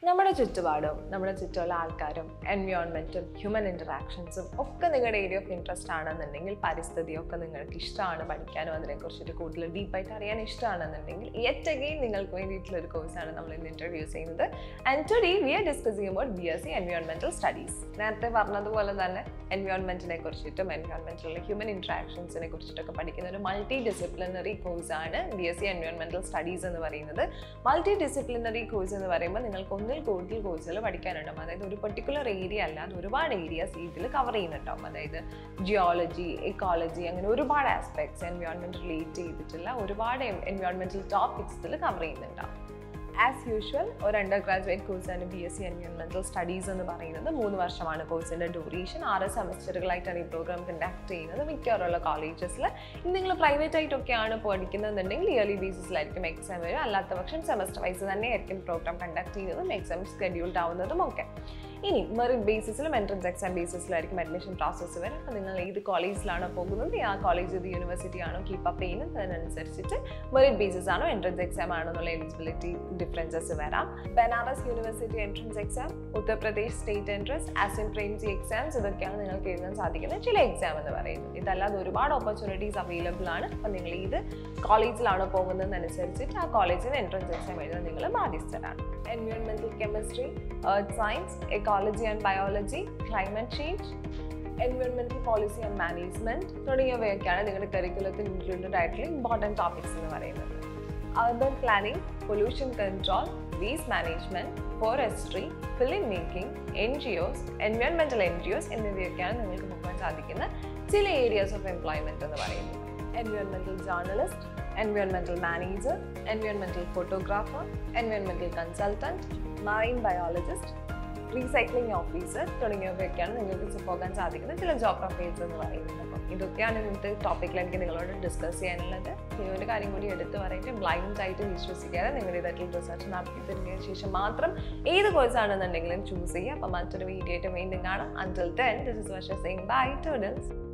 നമ്മുടെ ചുറ്റുപാടും നമ്മുടെ ചുറ്റുമുള്ള ആൾക്കാരും എൻവയോൺമെൻറ്റും ഹ്യൂമൻ ഇൻറ്ററാക്ഷൻസും ഒക്കെ നിങ്ങളുടെ ഏരിയ ഓഫ് ഇൻട്രസ്റ്റ് ആണെന്നുണ്ടെങ്കിൽ പരിസ്ഥിതിയൊക്കെ നിങ്ങൾക്ക് ഇഷ്ടമാണ് പഠിക്കാനും അതിനെക്കുറിച്ചിട്ട് കൂടുതൽ ഡീപ്പായിട്ട് അറിയാൻ ഇഷ്ടമാണെന്നുണ്ടെങ്കിൽ യെറ്റ് അഗെയിൻ നിങ്ങൾക്ക് വേണ്ടിയിട്ടുള്ള ഒരു കോഴ്സാണ് നമ്മൾ ഇന്ന് ഇൻട്രൊഡ്യൂസ് ചെയ്യുന്നത് and today we are discuss ചെയ്യുമ്പോൾ B S C environmental studies നേരത്തെ പറഞ്ഞതുപോലെ തന്നെ എൻവയോൺമെൻറ്റിനെ കുറിച്ചിട്ടും എൻവയോൺമെൻറ്റിലുള്ള ഹ്യൂമൻ ഇൻട്രാക്ഷൻസിനെ കുറിച്ചിട്ടൊക്കെ പഠിക്കുന്ന ഒരു മൾട്ടി ഡിസിപ്ലിനറി കോഴ്സാണ് B S C environmental studies എന്ന് പറയുന്നത് മൾട്ടി ഡിസിപ്ലിനറി കോഴ്സ് എന്ന് പറയുമ്പോൾ നിങ്ങൾക്ക് ഒന്നിൽ കൂടുതൽ കോഴ്സുകൾ പഠിക്കാനുണ്ടാവും അതായത് ഒരു പെർട്ടിക്കുലർ ഏരിയ അല്ലാതെ ഒരുപാട് ഏരിയാസ് ഇതിൽ കവർ ചെയ്യുന്നുണ്ടാവും അതായത് ജിയോളജി എക്കോളജി അങ്ങനെ ഒരുപാട് ആസ്പെക്ട്സ് എൻവയോൺമെൻറ്റ് റിലേറ്റ് ചെയ്തിട്ടുള്ള ഒരുപാട് എൻവയോൺമെൻറ്റൽ ടോപ്പിക്സ് ഇതിൽ കവർ ചെയ്യുന്നുണ്ടാവും ആസ് യൂഷ്വൽ ഒരു അണ്ടർ ഗ്രാജുവേറ്റ് കോഴ്സാണ് B S C environmental studies എന്ന് പറയുന്നത് മൂന്ന് വർഷമാണ് കോഴ്സിൻ്റെ ഡ്യൂറേഷൻ ആറ് സെമസ്റ്ററുകളായിട്ടാണ് ഈ പ്രോഗ്രാം കണ്ടക്ട് ചെയ്യുന്നത് മിക്കവാറുള്ള കോളേജസിൽ നിങ്ങൾ പ്രൈവറ്റ് ആയിട്ടൊക്കെയാണ് പഠിക്കുന്നതെന്നുണ്ടെങ്കിൽ ഇയർലി ബേസിസിലായിരിക്കും എക്സാം വരും അല്ലാത്ത പക്ഷം സെമസ്റ്റർ വൈസ് തന്നെയായിരിക്കും പ്രോഗ്രാം കണ്ടക്ട് ചെയ്യുന്നതും എക്സാം സ്കെഡ്യൂൾഡ് ആവുന്നതും ഒക്കെ ഇനി മെറിറ്റ് ബേസിസിലും എൻട്രൻസ് എക്സാം ബേസിസിലായിരിക്കും അഡ്മിഷൻ പ്രോസസ്സ് വരും അപ്പോൾ നിങ്ങൾ ഏത് കോളേജിലാണോ പോകുന്നത് ആ കോളേജ് ഏത് യൂണിവേഴ്സിറ്റി ആണോ കീപ്പ് അപ്പ് ചെയ്യുന്നത് അതിനനുസരിച്ചിട്ട് മെറിറ്റ് ബേസിസ് ആണോ എൻട്രൻസ് എക്സാം ആണോ എന്നുള്ള എലിജിബിലിറ്റി ഡിഫറൻസസ് വരാം Banaras university entrance exam Uttar Pradesh state entrance Azim Premji exams ഇതൊക്കെയാണ് നിങ്ങൾക്ക് എഴുതാൻ സാധിക്കുന്ന ചില എക്സാം എന്ന് പറയുന്നത് ഇതല്ലാതെ ഒരുപാട് ഓപ്പർച്യൂണിറ്റീസ് അവൈലബിൾ ആണ് അപ്പോൾ നിങ്ങൾ ഏത് കോളേജിലാണോ പോകുന്നതെന്നനുസരിച്ചിട്ട് ആ കോളേജിന് എൻട്രൻസ് എക്സാം എഴുതാൻ നിങ്ങൾ ബാധ്യസ്ഥരാണ് environmental chemistry earth science ecology and biology climate change environmental policy and management തുടങ്ങിയവയൊക്കെയാണ് നിങ്ങളുടെ കരിക്കുലത്തിൽ ഇൻക്ലൂഡഡ് ആയിട്ടുള്ള ഇമ്പോർട്ടൻറ്റ് ടോപ്പിക്സ് എന്ന് പറയുന്നത് urban planning pollution control waste management forestry film making N G Os environmental N G Os എന്നിവയൊക്കെയാണ് നിങ്ങൾക്ക് നോക്കാൻ സാധിക്കുന്ന ചില ഏരിയാസ് ഓഫ് എംപ്ലോയ്മെൻറ്റ് എന്ന് പറയുന്നത് environmental journalist environmental manager environmental photographer environmental consultant marine biologist recycling officer തുടങ്ങിയവയൊക്കെയാണ് നിങ്ങൾക്ക് പോകാൻ സാധിക്കുന്ന ചില ജോബ് പ്രൊഫൈൽസ് എന്ന് പറയുന്നത് അപ്പം ഇതൊക്കെയാണ് ഇന്നത്തെ ടോപ്പിക്കിൽ എനിക്ക് നിങ്ങളോട് ഡിസ്കസ് ചെയ്യാനുള്ളത് ഈ ഒരു കാര്യം കൂടി എടുത്തു പറയിട്ട് ബ്ലൈൻഡ് ആയിട്ട് വിശ്വസിക്കാതെ നിങ്ങളുടെ ഇതായിട്ടുള്ള റിസർച്ച് നടത്തി തരുന്നതിന് ശേഷം മാത്രം ഏത് കോഴ്സ് ആണെന്നുണ്ടെങ്കിലും ചൂസ് ചെയ്യുക അപ്പം മറ്റൊരു വീഡിയോ ആയിട്ട് വീണ്ടും കാണാം until then this is Varsha saying bye to